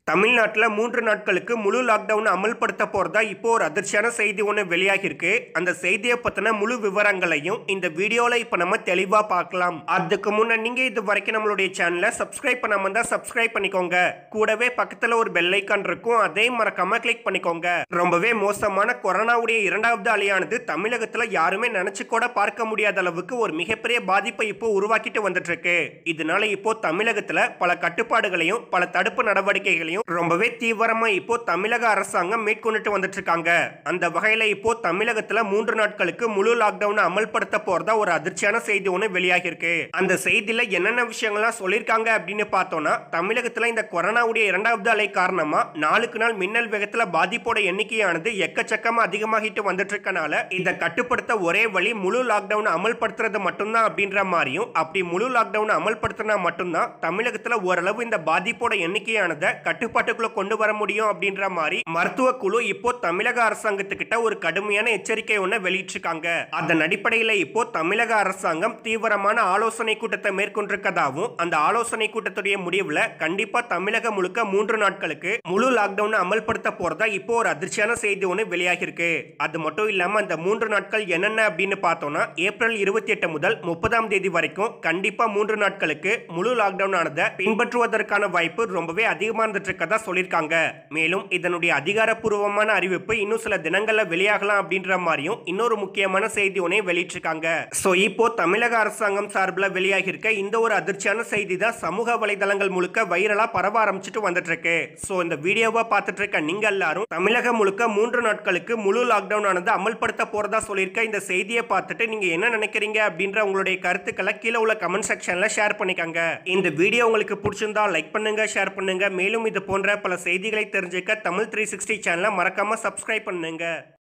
தமிழ்நாட்டில் மூன்று நாட்களுக்கு முழு லாக்டவுன் அமல்படுத்த போறதா இப்போ ஒரு அதிர்ச்சியான செய்தி ஒன்று வெளியாகிருக்கு அந்த செய்தியை பத்தின முழு விவரங்களையும் இந்த வீடியோல இப்போ நம்ம தெளிவா பார்க்கலாம் அதுக்கு முன்ன நீங்க இது வரைக்கும் நம்மளுடைய சேனலை சப்ஸ்கிரைப் பண்ணாம இருந்தா சப்ஸ்கிரைப் பண்ணிக்கோங்க கூடவே பக்கத்துல ஒரு பெல் ஐக்கான் இருக்கும் அதையும் மறக்காம கிளிக் பண்ணிக்கோங்க ரொம்பவே மோசமான கொரோனாவுடைய இரண்டாவது அலையானது தமிழகத்துல யாருமே நினைச்சு கூட பார்க்க முடியாத அளவுக்கு ஒரு மிகப்பெரிய பாதிப்பை இப்போ உருவாக்கிட்டு வந்துட்டு இருக்கு இதனால இப்போ தமிழகத்துல பல கட்டுப்பாடுகளையும் பல தடுப்பு நடவடிக்கைகளையும் ரொம்பவே தீவிரமா இப்போ தமிழக அரசாங்கம் மேற்கொண்டுட்டு வந்துட்டு இருக்காங்க அந்த வகையில இப்போ தமிழகத்துல மூன்று நாட்களுக்கு முழு லாக்டவுன் அமல்படுத்த போறதா ஒரு அதிர்ச்சியான செய்தி ஒன்று வெளியாகி இருக்கு அந்த செய்தியில என்னென்ன விஷயங்கள்லாம் சொல்லியிருக்காங்க அப்படின்னு பார்த்தோம்னா தமிழகத்துல இந்த கொரோனாவுடைய இரண்டாவது அலை காரணமா நாளுக்கு நாள் மின்னல் வேகத்துல பாதிப்போட எண்ணிக்கையானது எக்கச்சக்கமா அதிகமாகிட்டு வந்துட்டு இருக்கனால இதை கட்டுப்படுத்த ஒரே வழி முழு லாக்டவுன் அமல்படுத்துறது மட்டும்தான் அப்படின்ற மாதிரியும் அப்படி முழு லாக்டவுன் அமல்படுத்தினா மட்டும்தான் தமிழகத்துல ஓரளவு இந்த பாதிப்போட எண்ணிக்கையானதை கட்டுப்பாட்டுக்குள்ள கொண்டு வர முடியும் அப்படின்ற மாதிரி மருத்துவ குழு இப்போ தமிழக அரசாங்கத்துக்கிட்ட ஒரு கடுமையான எச்சரிக்கை ஒன்று வெளியிட்டிருக்காங்க அதன் அடிப்படையில் இப்போ தமிழக அரசாங்கம் தீவிரமான ஆலோசனை கூட்டத்தை மேற்கொண்டிருக்கதாகவும் அந்த ஆலோசனை கூட்டத்துடைய முடிவுல கண்டிப்பா தமிழகம் முழுக்க மூன்று நாட்களுக்கு முழு லாக்டவுன் அமல்படுத்த போறதா இப்போ ஒரு அதிர்ச்சியான செய்தி ஒன்று வெளியாகி இருக்கு அது மட்டும் இல்லாம அந்த மூன்று நாட்கள் என்னென்ன அப்படின்னு பார்த்தோம்னா ஏப்ரல் இருபத்தி எட்டு முதல் முப்பதாம் தேதி வரைக்கும் கண்டிப்பா மூன்று நாட்களுக்கு முழு லாக்டவுன் ஆனதை பின்பற்றுவதற்கான வாய்ப்பு ரொம்பவே அதிகமா இருந்துட்டு இருக்கதா சொல்லியிருக்காங்க மேலும் இதனுடைய அதிகாரப்பூர்வமான அறிவிப்பு இன்னும் சில தினங்கள்ல வெளியாகலாம் அப்படின்ற மாதிரியும் இன்னொரு முக்கியமான செய்தி ஒன்றை வெளியிட்டிருக்காங்க சோ இப்போ தமிழக அரசாங்கம் சார்பில் வெளியாகி இருக்க இந்த ஒரு அதிர்ச்சியான செய்தி தான் சமூக வலைதளங்கள் முழுக்க வைரலா பரவ ஆரம்பிச்சுட்டு வந்துட்டு இருக்கு சோ இந்த வீடியோவை பார்த்துட்டு இருக்க நீங்க எல்லாரும் தமிழகம் முழுக்க மூன்று நாட்களுக்கு முழு லாக்டவுன் ஆனது அமல்படுத்த போறதா சொல்லியிருக்க இந்த செய்தியை பார்த்துட்டு நீங்க என்ன நினைக்கிறீங்க அப்படின்ற உங்களுடைய கருத்துக்களை கீழே உள்ள கமெண்ட் செக்ஷன்ல ஷேர் பண்ணிக்கோங்க இந்த வீடியோ உங்களுக்கு பிடிச்சிருந்தா லைக் பண்ணுங்க ஷேர் பண்ணுங்க மேலும் இது போன்ற பல செய்திகளை தெரிஞ்சுக்க தமிழ் த்ரீ சிக்ஸ்டி சேனலை மறக்காம சப்ஸ்கிரைப் பண்ணுங்க